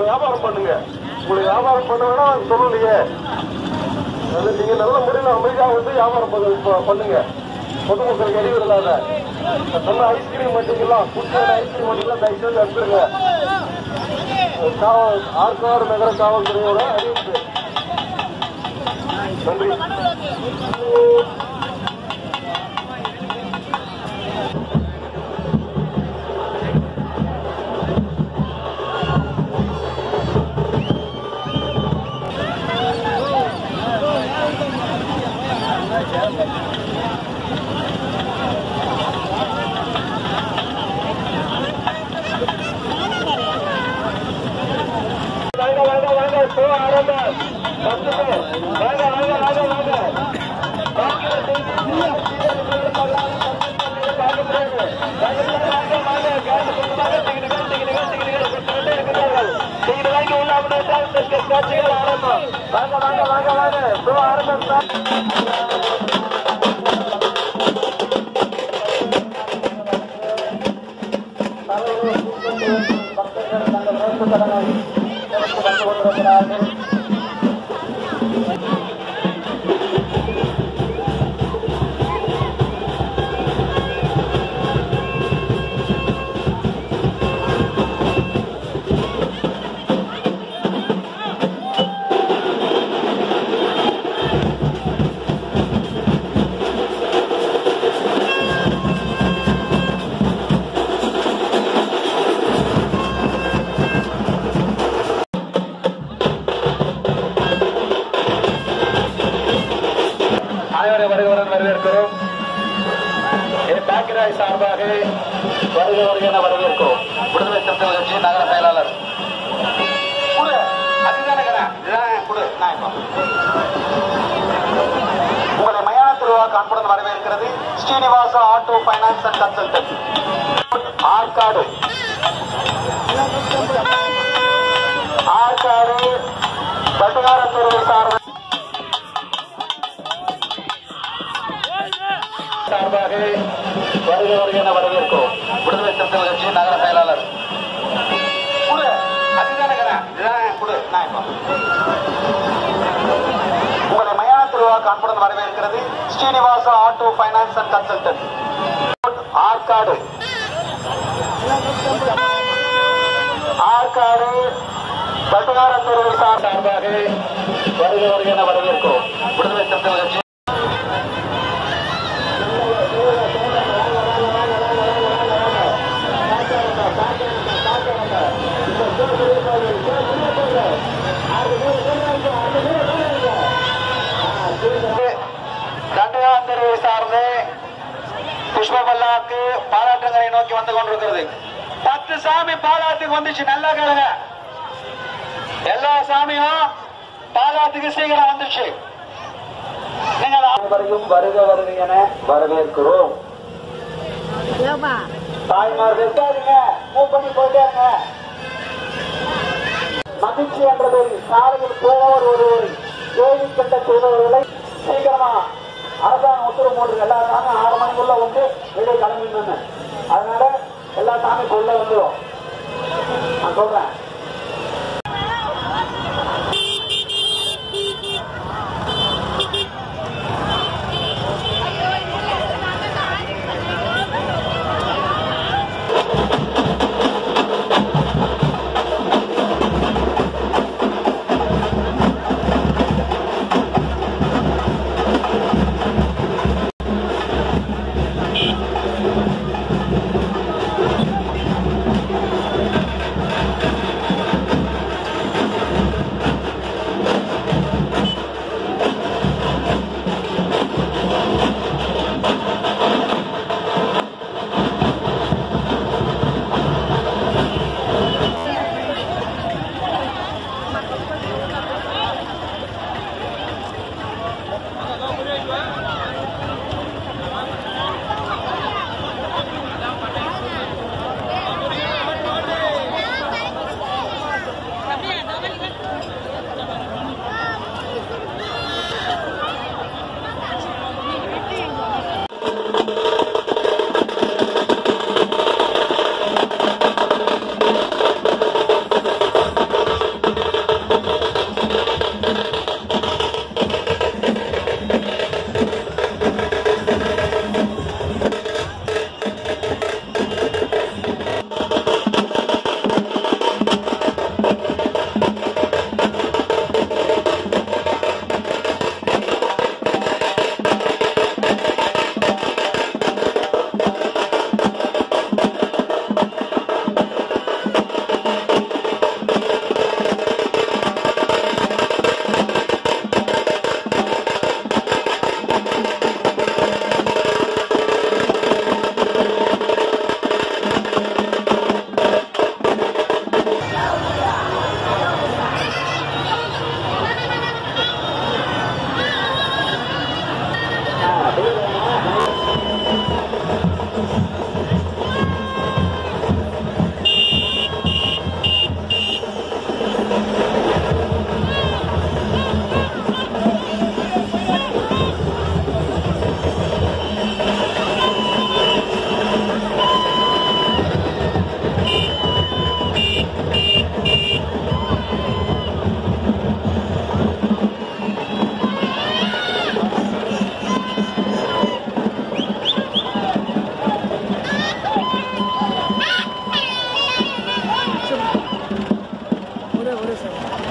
வியாபாரம் பண்ணுங்க உங்களுக்கு வியாபாரம் பண்ண வேணா சொல்லலையே அது நீங்க நல்ல முறையில் அமைதியா வந்து வியாபாரம் பண்ண- ப- பண்ணுங்க பொதுமக்களுக்கு இடையூறு இல்லாத நல்ல ஐஸ்கிரீம் வண்டிங்கெல்லாம் குட்டியான ஐஸ்கிரீம் வண்டிங்கெல்லாம் தயவு செய்து அனுப்பிடுங்க காவல் ஆற்காடு நகர காவல்துறையோட அறிவிப்பு நன்றி வாங்க வாங்க வாங்க ஷோ ஆரம்பம் பத்து பேர் வாங்க வாங்க வாங்க வாங்க வாங்க வாங்க வாங்க வாங்க ஷோ ஆரம்பம் சார் அனைவரை வருகிறவர்கள் வரவேற்கிறோம் என் பேக்கராய் சார்பாக வருக வருக என வரவேற்கிறோம் விடுதலை சிறுத்தைகள் கட்சி நகர செயலாளர் குடு அதுதானே இதுதான் குடு நான் இப்போ உங்களை மயான திருவிழாக்கு அன்புடன் வரவேற்கிறது Srinivasa auto finance and consultant Arcot Arcot பட்டுகாரத்துறை சார்ந்த சார்பாக வருக வருக என வரவேற்கிறோம் விடுதலை சிறுத்தைகள் கட்சி நகர செயலாளர் குடு அதுதானே இதுதான் குடு நான் இப்போ உங்களை மயான திருவிழாக்கு அன்புடன் வரவேற்கிறது Srinivasa auto finance and consultant Arcot Arcot பட்டுகாரத்துறை சார் சார்பாக வருக வருக என வரவேற்கிறோம் விடுதலை சிறுத்தைகள் கட்சி தண்டகாந்தரை சார்ந்து புஷ்பபல்லாக்கு பாலாற்றங்கரை நோக்கி வந்து கொண்டிருக்கிறது பத்து சாமி பாலாத்துக்கு வந்துச்சு நல்லா கேளுங்க எல்லா சாமியும் பாலாத்துக்கு சீக்கிரம் வந்துச்சு நீங்கள் அனைவரையும் வருக வருக என வரவேற்கிறோம் ஏப்பா தாய்மார் இருக்காதீங்க மூவ் பண்ணி போயிட்டாங்க மகிழ்ச்சி என்றது சாலையில் போவர் ஒருவர் கேள்வி கண்ட செய்தவர்களை சீக்கிரமா அரசாங்கம் உத்தரவு போட்டு எல்லா சாமி ஆறு மணிக்குள்ள வந்து வெளியே கிளம்பிடணும்னு அதனால எல்லா சாமி உள்ள வந்துடும் நான் சொல்றேன்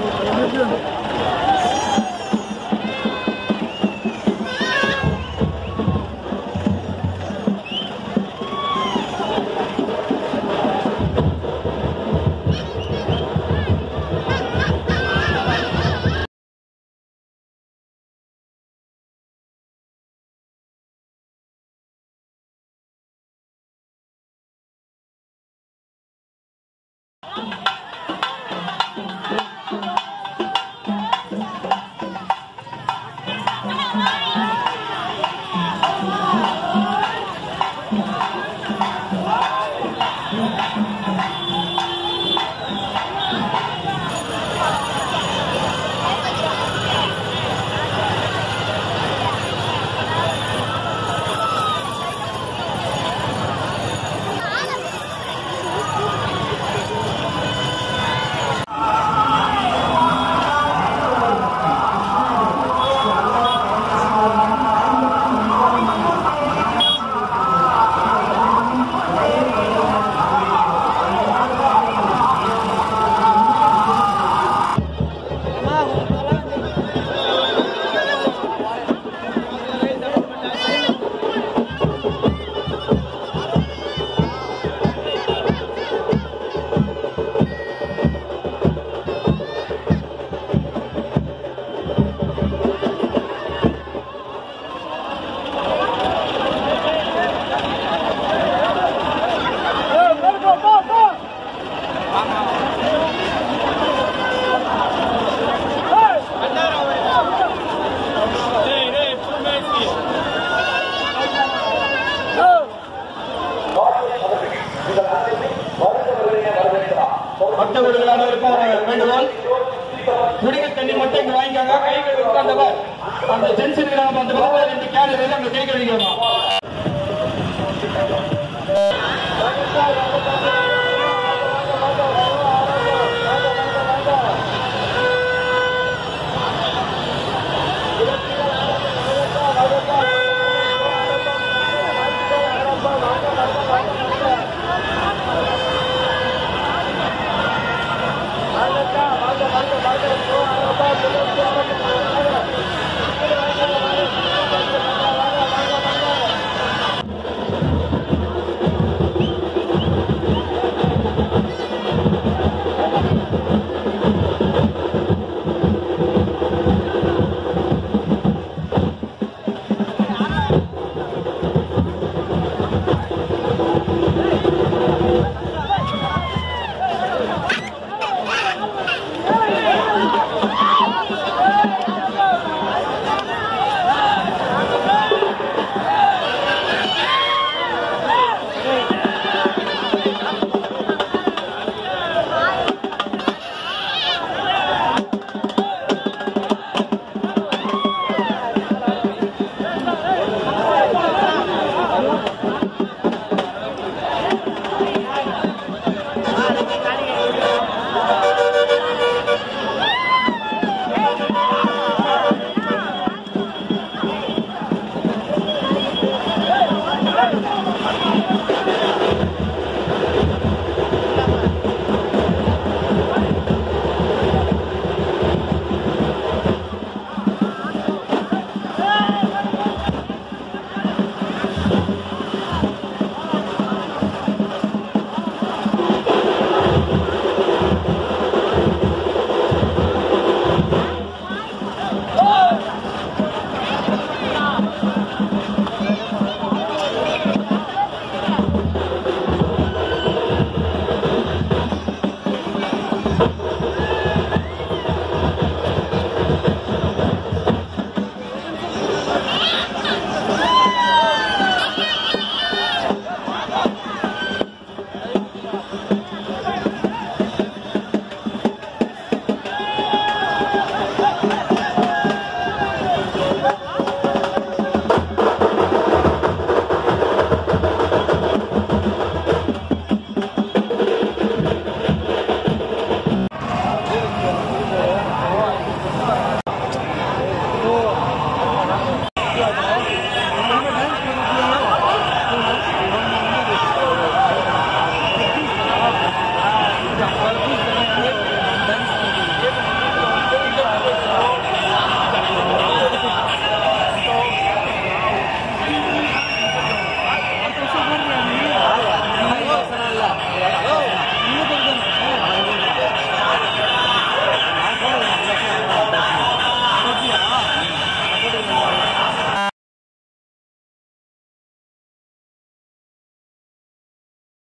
மற்றவர்கள் அனைவருக்கும் ஒரு வேண்டுகோள் குடிநீர் தண்ணி மட்டும் இங்க வாங்கிக்காங்க கை கழுவிட்டு அந்த பா- அந்த ஜென்ஸ் இருக்கிறாங்க அந்த பக்கம் ரெண்டு கேன் இருக்கு அங்க கை கழுவிக்கணும் வாங்க வாங்க வாங்க வாங்க